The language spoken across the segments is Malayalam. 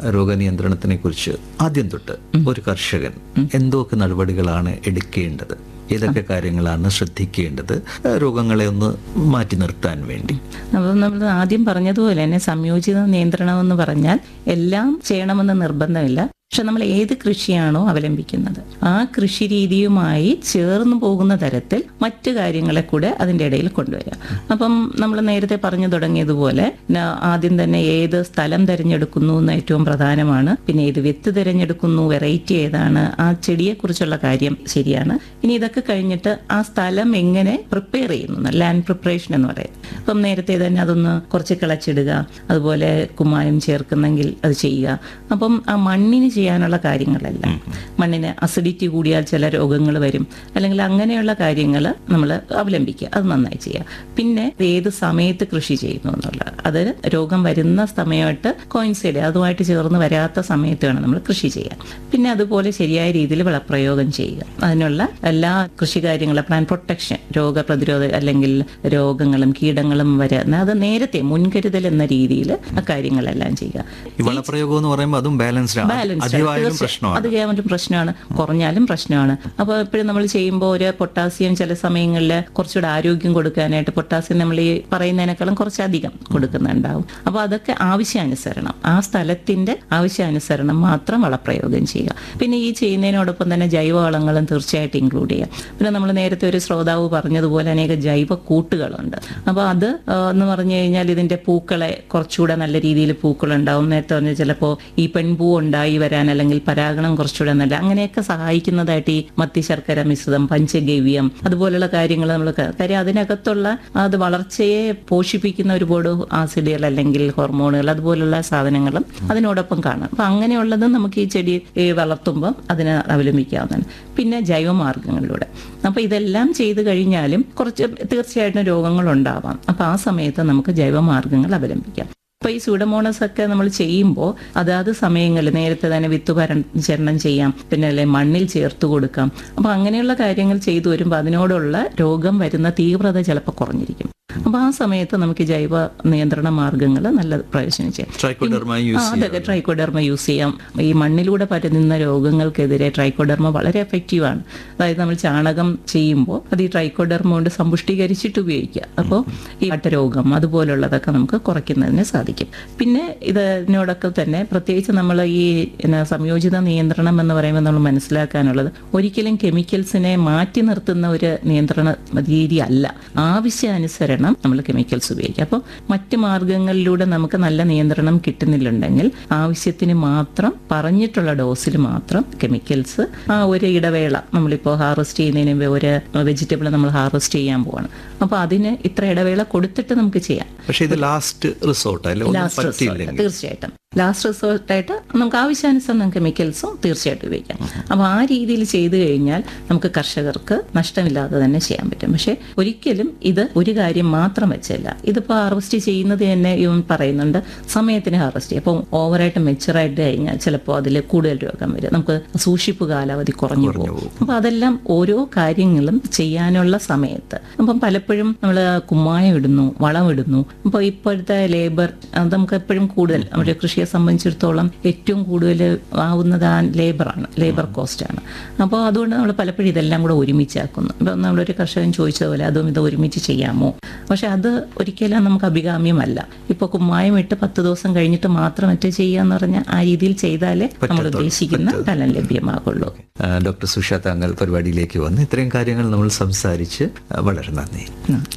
രോഗനിയന്ത്രണത്തിനെ കുറിച്ച് ആദ്യം തൊട്ട് ഒരു കർഷകൻ എന്തൊക്കെ നടപടികളാണ് എടുക്കേണ്ടത് ഏതൊക്കെ കാര്യങ്ങളാണ് ശ്രദ്ധിക്കേണ്ടത് രോഗങ്ങളെ ഒന്ന് മാറ്റി നിർത്താൻ വേണ്ടി അപ്പം നമ്മൾ ആദ്യം പറഞ്ഞതുപോലെ തന്നെ സംയോജിത നിയന്ത്രണം എന്ന് പറഞ്ഞാൽ എല്ലാം ചെയ്യണമെന്ന് നിർബന്ധമില്ല പക്ഷെ നമ്മൾ ഏത് കൃഷിയാണോ അവലംബിക്കുന്നത് ആ കൃഷി രീതിയുമായി ചേർന്ന് പോകുന്ന തരത്തിൽ മറ്റു കാര്യങ്ങളെ കൂടെ അതിൻ്റെ ഇടയിൽ കൊണ്ടുവരിക അപ്പം നമ്മൾ നേരത്തെ പറഞ്ഞു തുടങ്ങിയതുപോലെ ന- ആദ്യം തന്നെ ഏത് സ്ഥലം തിരഞ്ഞെടുക്കുന്നു എന്ന് ഏറ്റവും പ്രധാനമാണ് പിന്നെ ഏത് വിത്ത് തിരഞ്ഞെടുക്കുന്നു വെറൈറ്റി ഏതാണ് ആ ചെടിയെക്കുറിച്ചുള്ള കാര്യം ശരിയാണ് ഇനി ഇതൊക്കെ കഴിഞ്ഞിട്ട് ആ സ്ഥലം എങ്ങനെ പ്രിപ്പയർ ചെയ്യുന്നു ലാൻഡ് പ്രിപ്പറേഷൻ എന്ന് പറയും അപ്പം നേരത്തെ തന്നെ അതൊന്ന് കുറച്ച് കിളച്ചിടുക അതുപോലെ കുമ്മായം ചേർക്കുന്നെങ്കിൽ അത് ചെയ്യുക അപ്പം ആ മണ്ണിന് ചെയ്യാനുള്ള കാര്യങ്ങളെല്ലാം മണ്ണിന് അസിഡിറ്റി കൂടിയാൽ ചില രോഗങ്ങൾ വരും അല്ലെങ്കിൽ അങ്ങനെയുള്ള കാര്യങ്ങൾ നമ്മൾ അവലംബിക്കുക അത് നന്നായി ചെയ്യുക പിന്നെ ഏത് സമയത്ത് കൃഷി ചെയ്യുന്നു എന്നുള്ളത് അത് രോഗം വരുന്ന സമയമായിട്ട് കോയിൻസൈഡ് അതുമായിട്ട് ചേർന്ന് വരാത്ത സമയത്ത് വേണം നമ്മൾ കൃഷി ചെയ്യാൻ പിന്നെ അതുപോലെ ശരിയായ രീതിയിൽ വിളപ്രയോഗം ചെയ്യുക അതിനുള്ള എല്ലാ കൃഷി കാര്യങ്ങളും പ്ലാൻ പ്രൊട്ടക്ഷൻ രോഗപ്രതിരോധ അല്ലെങ്കിൽ രോഗങ്ങളും കീടങ്ങളും വരുന്ന അത് നേരത്തെ മുൻകരുതൽ എന്ന രീതിയിൽ ആ കാര്യങ്ങളെല്ലാം ചെയ്യുക ഈ വളപ്രയോഗം എന്ന് പറയുമ്പോൾ അതും ബാലൻസ്ഡ് ആണ് ബാലൻസ്ഡ് അധികമായാലും പ്രശ്നമാണ് അത് കേവലം പ്രശ്നമാണ് കുറഞ്ഞാലും പ്രശ്നമാണ് അപ്പോൾ എപ്പോഴും നമ്മൾ ചെയ്യുമ്പോൾ ഒരു പൊട്ടാസ്യം ചില സമയങ്ങളിൽ കുറച്ചുകൂടെ ആരോഗ്യം കൊടുക്കാനായിട്ട് പൊട്ടാസ്യം നമ്മൾ ഈ പറയുന്നതിനേക്കാളും കുറച്ചധികം കൊടുക്കുന്നുണ്ടാവും അപ്പോൾ അതൊക്കെ ആവശ്യാനുസരണം ആ സ്ഥലത്തിന്റെ ആവശ്യാനുസരണം മാത്രം വളപ്രയോഗം ചെയ്യുക പിന്നെ ഈ ചെയ്യുന്നതിനോടൊപ്പം തന്നെ ജൈവവളങ്ങളും തീർച്ചയായിട്ടും ഇൻക്ലൂഡ് ചെയ്യുക പിന്നെ നമ്മൾ നേരത്തെ ഒരു ശ്രോതാവ് പറഞ്ഞതുപോലെ അനേക ജൈവ കൂട്ടുകളുണ്ട് അപ്പോൾ അത് ആ, എന്ന് പറഞ്ഞു കഴിഞ്ഞാൽ ഇതിന്റെ പൂക്കളെ കുറച്ചുകൂടെ നല്ല രീതിയിൽ പൂക്കളുണ്ടാവും നേരത്തെ പറഞ്ഞ ചിലപ്പോൾ ഈ പെൺപൂ ഉണ്ടായി വരാൻ അല്ലെങ്കിൽ പരാഗണം കുറച്ചുകൂടെ നല്ല അങ്ങനെയൊക്കെ സഹായിക്കുന്നതായിട്ട് ഈ മത്തി ശർക്കര മിശ്രിതം പഞ്ചഗവ്യം അതുപോലുള്ള കാര്യങ്ങൾ നമ്മൾ കാര്യം അതിനകത്തുള്ള അത് വളർച്ചയെ പോഷിപ്പിക്കുന്ന ഒരുപാട് ആസിഡുകൾ അല്ലെങ്കിൽ ഹോർമോണുകൾ അതുപോലുള്ള സാധനങ്ങളും അതിനോടൊപ്പം കാണാം അപ്പൊ അങ്ങനെയുള്ളത് നമുക്ക് ഈ ചെടി ഈ വളർത്തുമ്പോൾ അതിനെ അവലംബിക്കാവുന്നതാണ് പിന്നെ ജൈവമാർഗങ്ങളിലൂടെ അപ്പൊ ഇതെല്ലാം ചെയ്തു കഴിഞ്ഞാലും കുറച്ച് തീർച്ചയായിട്ടും രോഗങ്ങൾ ഉണ്ടാവാം അപ്പൊ ആ സമയത്ത് നമുക്ക് ജൈവമാർഗങ്ങൾ അവലംബിക്കാം അപ്പൊ ഈ സൂഡമോണസ് ഒക്കെ നമ്മൾ ചെയ്യുമ്പോൾ അതാത് സമയങ്ങളിൽ നേരത്തെ തന്നെ വിത്ത് പരിചരണം ചെയ്യാം പിന്നെ അല്ലെ മണ്ണിൽ ചേർത്ത് കൊടുക്കാം അപ്പൊ അങ്ങനെയുള്ള കാര്യങ്ങൾ ചെയ്തു വരുമ്പോൾ അതിനോടുള്ള രോഗം വരുന്ന തീവ്രത ചിലപ്പോൾ കുറഞ്ഞിരിക്കും അപ്പൊ ആ സമയത്ത് നമുക്ക് ജൈവ നിയന്ത്രണ മാർഗങ്ങൾ നല്ല പ്രയോജനം ചെയ്യാം ട്രൈക്കോഡർമ ആ, യൂസ് അതൊക്കെ ട്രൈക്കോഡർമ യൂസ് ചെയ്യാം ഈ മണ്ണിലൂടെ പരന്നുന്ന രോഗങ്ങൾക്കെതിരെ ട്രൈക്കോഡർമ വളരെ എഫക്റ്റീവ് ആണ് അതായത് നമ്മൾ ചാണകം ചെയ്യുമ്പോൾ അത് ഈ ട്രൈക്കോഡർമ കൊണ്ട് സമ്പുഷ്ടീകരിച്ചിട്ട് ഉപയോഗിക്കുക അപ്പോൾ ഈ വട്ടരോഗം അതുപോലുള്ളതൊക്കെ നമുക്ക് കുറയ്ക്കുന്നതിന് സാധിക്കും പിന്നെ ഇതിനോടൊക്കെ തന്നെ പ്രത്യേകിച്ച് നമ്മൾ ഈ എന്നാ, സംയോജിത നിയന്ത്രണം എന്ന് പറയുമ്പോൾ നമ്മൾ മനസ്സിലാക്കാനുള്ളത് ഒരിക്കലും കെമിക്കൽസിനെ മാറ്റി നിർത്തുന്ന ഒരു നിയന്ത്രണ രീതി അല്ല ആവശ്യാനുസരണം നമ്മൾ കെമിക്കൽസ് ഉപയോഗിക്കുക അപ്പോൾ മറ്റ് മാർഗങ്ങളിലൂടെ നമുക്ക് നല്ല നിയന്ത്രണം കിട്ടുന്നില്ലുണ്ടെങ്കിൽ ആവശ്യത്തിന് മാത്രം പറഞ്ഞിട്ടുള്ള ഡോസിൽ മാത്രം കെമിക്കൽസ് ആ ഒരു ഇടവേള നമ്മളിപ്പോൾ ഹാർവെസ്റ്റ് ചെയ്യുന്നതിന് മുമ്പ് ഒരു വെജിറ്റബിൾ നമ്മൾ ഹാർവെസ്റ്റ് ചെയ്യാൻ പോവാണ് അപ്പോൾ അതിന് ഇത്ര ഇടവേള കൊടുത്തിട്ട് നമുക്ക് ചെയ്യാം പക്ഷെ ഇത് ലാസ്റ്റ് റിസോർട്ട് അല്ലെ ഒന്നും ലാസ്റ്റ് റിസോർട്ട് പറ്റിയില്ലെങ്കിൽ തീർച്ചയായിട്ടും ലാസ്റ്റ് റിസോർട്ടായിട്ട് നമുക്ക് ആവശ്യാനുസരണം കെമിക്കൽസും തീർച്ചയായിട്ടും ഉപയോഗിക്കാം അപ്പോൾ ആ രീതിയിൽ ചെയ്തു കഴിഞ്ഞാൽ നമുക്ക് കർഷകർക്ക് നഷ്ടമില്ലാതെ തന്നെ ചെയ്യാൻ പറ്റും പക്ഷെ ഒരിക്കലും ഇത് ഒരു കാര്യം മാത്രം വെച്ചല്ല ഇതിപ്പോൾ ഹാർവെസ്റ്റ് ചെയ്യുന്നത് തന്നെ ഇവൻ പറയുന്നുണ്ട് സമയത്തിന് ഹാർവെസ്റ്റ് ചെയ്യും അപ്പോൾ ഓവറായിട്ട് മെച്ചുറായിട്ട് കഴിഞ്ഞാൽ ചിലപ്പോൾ അതിൽ കൂടുതൽ രോഗം വരും നമുക്ക് സൂക്ഷിപ്പ് കാലാവധി കുറഞ്ഞു പോകും അപ്പോൾ അതെല്ലാം ഓരോ കാര്യങ്ങളും ചെയ്യാനുള്ള സമയത്ത് അപ്പം പലപ്പോഴും നമ്മൾ കുമ്മായം ഇടുന്നു വളം ഇടുന്നു അപ്പോൾ ഇപ്പോഴത്തെ ലേബർ അത് നമുക്ക് എപ്പോഴും കൂടുതൽ നമ്മുടെ കൃഷിയെ സംബന്ധിച്ചിടത്തോളം ഏറ്റവും കൂടുതൽ ആവുന്നത് ആ ലേബറാണ് ലേബർ കോസ്റ്റ് ആണ് അപ്പോൾ അതുകൊണ്ട് നമ്മൾ പലപ്പോഴും ഇതെല്ലാം കൂടെ ഒരുമിച്ചാക്കുന്നു ഇപ്പം നമ്മളൊരു കർഷകൻ ചോദിച്ചതുപോലെ അതും ഇത് ഒരുമിച്ച് ചെയ്യാമോ പക്ഷെ അത് ഒരിക്കലും നമുക്ക് അഭികാമ്യമല്ല ഇപ്പോൾ കുമ്മായം ഇട്ട് പത്ത് ദിവസം കഴിഞ്ഞിട്ട് മാത്രം മറ്റേ ചെയ്യാന്ന് പറഞ്ഞാൽ ആ രീതിയിൽ ചെയ്താലേ നമ്മൾ ഉദ്ദേശിക്കുന്ന ഫലം ലഭ്യമാകുള്ളൂ ആ, ഡോക്ടർ സുഷ താങ്കൾ പരിപാടിയിലേക്ക് വന്ന് ഇത്രയും കാര്യങ്ങൾ നമ്മൾ സംസാരിച്ച് ആ, വളരെ നന്ദി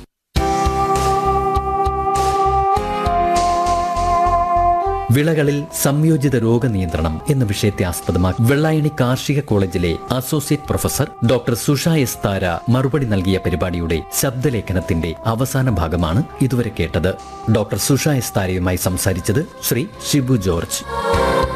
വിളകളിൽ സംയോജിത രോഗനിയന്ത്രണം എന്ന വിഷയത്തെ ആസ്പദമാക്കി വെള്ളായണി കാർഷിക കോളേജിലെ associate professor doctor Susha S Thara മറുപടി നൽകിയ പരിപാടിയുടെ ശബ്ദലേഖനത്തിന്റെ അവസാന ഭാഗമാണ് ഇതുവരെ കേട്ടത് ഡോക്ടർ സുഷ എസ് താരയുമായി സംസാരിച്ചത് ശ്രീ ഷിബു ജോർജ്